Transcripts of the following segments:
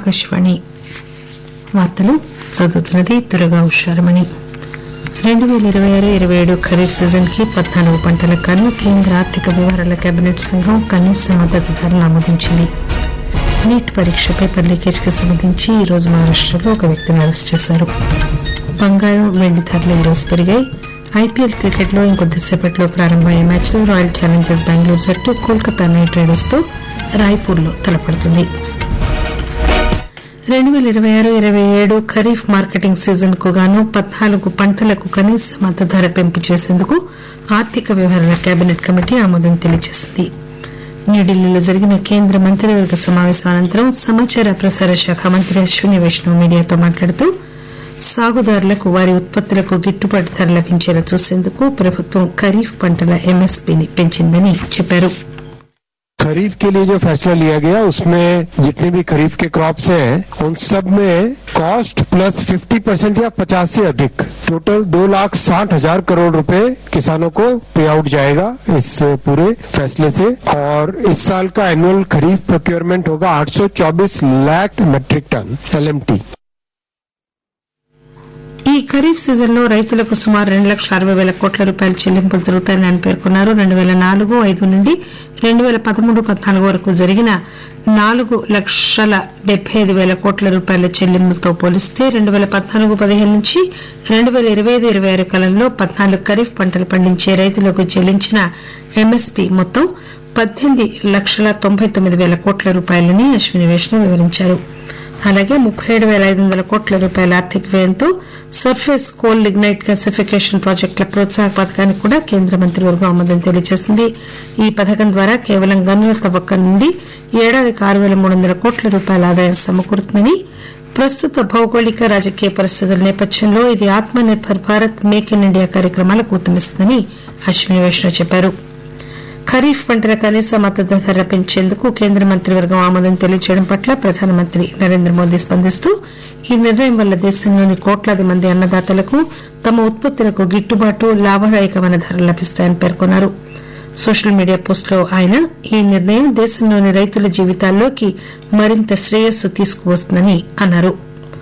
ఆకాశవాణి వార్తలు చదువుతున్నది దురగా ఉషారమణి రెండు పేల ఇరవై ఆరు ఇరవై ఏడు ఖరీఫ్ సీజన్ కి పద్నాలుగు పంటలకు గాను కేంద్ర ఆర్థిక వ్యవహారాల కేబినెట్ సంఘం కనీస మద్దతు ధరను ఆమోదించింది నీట్ పరీక్ష పేపర్ లీకేజ్ కి సంబంధించి ఈ రోజు మహారాష్టలో ఒక వ్యక్తిని అరెస్ట్ చేశారు బంగారం వెండి ధరలు ఈ రోజు పెరిగాయి ఐపీఎల్ క్రికెట్ లో ఇంకొద్దిసేపట్లో ప్రారంభమయ్యే మ్యాచ్ లో రాయల్ ఛాలెంజర్స్ బెంగళూరు జట్టు కోల్కతా నైట్ రైడర్స్ తో రాయ్పూర్ లో తలపడుతుంది రెండు పేల ఇరవై ఆరు ఇరవై ఏడు ఖరీఫ్ మార్కెటింగ్ సీజన్ కు గాను పద్నాలుగు పంటలకు కనీస మద్దతు ధర పెంపు చేసేందుకు ఆర్థిక వ్యవహారాల కేబినెట్ కమిటీ ఆమోదం తెలియజేసింది న్యూఢిల్లీలో జరిగిన కేంద్ర మంత్రివర్గ సమావేశం అనంతరం సమాచార ప్రసార శాఖ మంత్రి అశ్విని వైష్ణవ్ మీడియాతో మాట్లాడుతూ సాగుదారులకు వారి ఉత్పత్తులకు గిట్టుబాటు ధర లభించేలా చూసేందుకు ప్రభుత్వం ఖరీఫ్ పంటల ఎంఎస్పీని పెంచిందని చెప్పారు खरीफ के लिए जो फैसला लिया गया उसमें जितने भी खरीफ के क्रॉप्स हैं उन सब में कॉस्ट प्लस 50 परसेंट या 50 से अधिक टोटल दो लाख साठ हजार करोड़ रुपए किसानों को पे आउट जाएगा इस पूरे फैसले से और इस साल का एनुअल खरीफ प्रोक्योरमेंट होगा 824 लाख मेट्रिक टन एलएमटी ఈ ఖరీఫ్ సీజన్ లో రైతులకు సుమారు రెండు లక్షల అరవై వేల కోట్ల రూపాయల చెల్లింపులు జరుగుతాయని ఆయన పేర్కొన్నారు రెండు పేల నాలుగు ఐదు నుండి రెండు పేల పదమూడు పద్నాలుగు వరకు జరిగిన నాలుగు లక్షల డెబ్బై ఐదు వేల కోట్ల రూపాయల చెల్లింపులతో పోలిస్తే రెండు పేల పద్నాలుగు పదిహేను నుంచి రెండు పేల ఇరవై ఐదు ఇరవై ఆరు కాలంలో పద్నాలుగు ఖరీఫ్ పంటలు పండించే రైతులకు చెల్లించిన ఎంఎస్పీ మొత్తం పద్దెనిమిది లక్షల తొంభై తొమ్మిది వేల కోట్ల రూపాయలని అశ్విని వైష్ణవ్ వివరించారు అలాగే ముప్పై ఏడు పేల ఐదు వందల కోట్ల రూపాయల ఆర్థిక వ్యయంతో సర్ఫేస్ కోల్ లిగ్నైట్ గసిఫికేషన్ ప్రాజెక్టుల ప్రోత్సాహ పథకానికి కూడా కేంద్ర మంత్రివర్గం ఆమోదం తెలియజేసింది ఈ పథకం ద్వారా కేవలం గనుల తవ్వకం నుండి ఏడాదికి ఆరు పేల మూడు వందల కోట్ల రూపాయల ఆదాయం సమకూరుతుందని ప్రస్తుత భౌగోళిక రాజకీయ పరిస్థితుల నేపథ్యంలో ఇది Atma Nirbhar Bharat make in India కార్యక్రమాలకు ఊతమిస్తుందని అశ్విని వైష్ణవ్ చెప్పారు ఖరీఫ్ పంటల కనీస మద్దతు ధర పెంచేందుకు కేంద్ర మంత్రివర్గం ఆమోదం తెలియజేయడం పట్ల ప్రధానమంత్రి నరేంద్ర మోదీ స్పందిస్తూ ఈ నిర్ణయం వల్ల దేశంలోని కోట్లాది మంది అన్నదాతలకు తమ ఉత్పత్తులకు గిట్టుబాటు లాభదాయకమైన ధరలు లభిస్తాయని పేర్కొన్నారు సోషల్ మీడియా పోస్టులో ఆయన ఈ నిర్ణయం దేశంలోని రైతుల జీవితాల్లోకి మరింత శ్రేయస్సు తీసుకువస్తుందని అన్నారు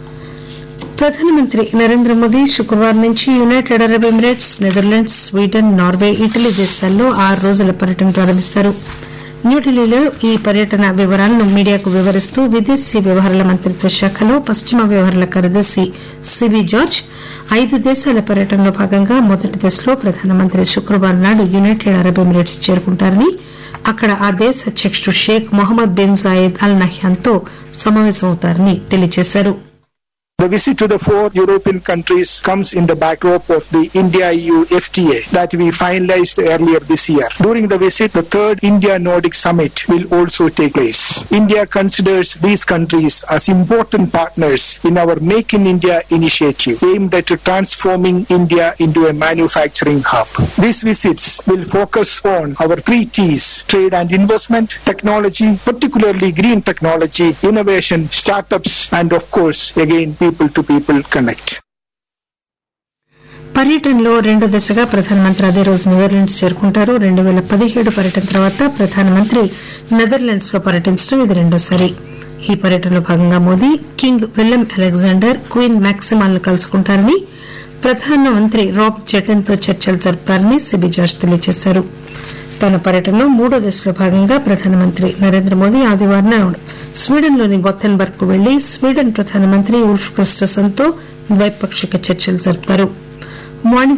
ప్రధానమంత్రి నరేంద్ర మోదీ శుక్రవారం నుంచి United Arab Emirates Netherlands Sweden Norway Italy దేశాల్లో ఆరు రోజుల పర్యటన ప్రారంభిస్తారు న్యూఢిల్లీలో ఈ పర్యటన వివరాలను మీడియాకు వివరిస్తూ విదేశీ వ్యవహారాల మంత్రిత్వ శాఖలో పశ్చిమ వ్యవహారాల కార్యదర్శి సిబి జార్జ్ ఐదు దేశాల పర్యటనలో భాగంగా మొదటి దశలో ప్రధానమంత్రి శుక్రవారం నాడు యునైటెడ్ అరబ్ ఎమిరేట్స్ చేరుకుంటారని అక్కడ ఆ దేశ అధ్యకుడు Sheikh Mohammed bin Zayed Al నహ్యాన్తో సమావేశమవుతారని తెలియజేశారు The visit to the four European countries comes in the backdrop of the India-EU FTA that we finalized earlier this year. During the visit, the third India-Nordic summit will also take place. India considers these countries as important partners in our Make in India initiative aimed at transforming India into a manufacturing hub. These visits will focus on our three T's, trade and investment, technology, particularly green technology, innovation, startups, and of course, again, people to people connect. పర్యటనలో రెండో దశగా ప్రధానమంత్రి అదే రోజు Netherlands చేరుకుంటారు రెండు పేల పదిహేడు పర్యటన తర్వాత ప్రధానమంత్రి నెదర్లాండ్స్ లో పర్యటించడం ఇది రెండోసారి ఈ పర్యటనలో భాగంగా Modi king William Alexander queen మ్యాక్సిమాలను కలుసుకుంటారని ప్రధానమంత్రి రాబ్ జెటన్ తో చర్చలు జరుపుతారని సిబి జార్జ్ తెలియజేశారు తన పర్యటనలో మూడో దశలో భాగంగా ప్రధానమంత్రి నరేంద్ర మోదీ ఆదివారం నాడు స్వీడన్లోని గొత్తెన్బర్గ్ కు వెళ్లి స్వీడన్ ప్రధానమంత్రి ఉల్ఫ్ క్రిస్టసన్ తో ద్వైపాక్షిక చర్చలు జరుపుతారు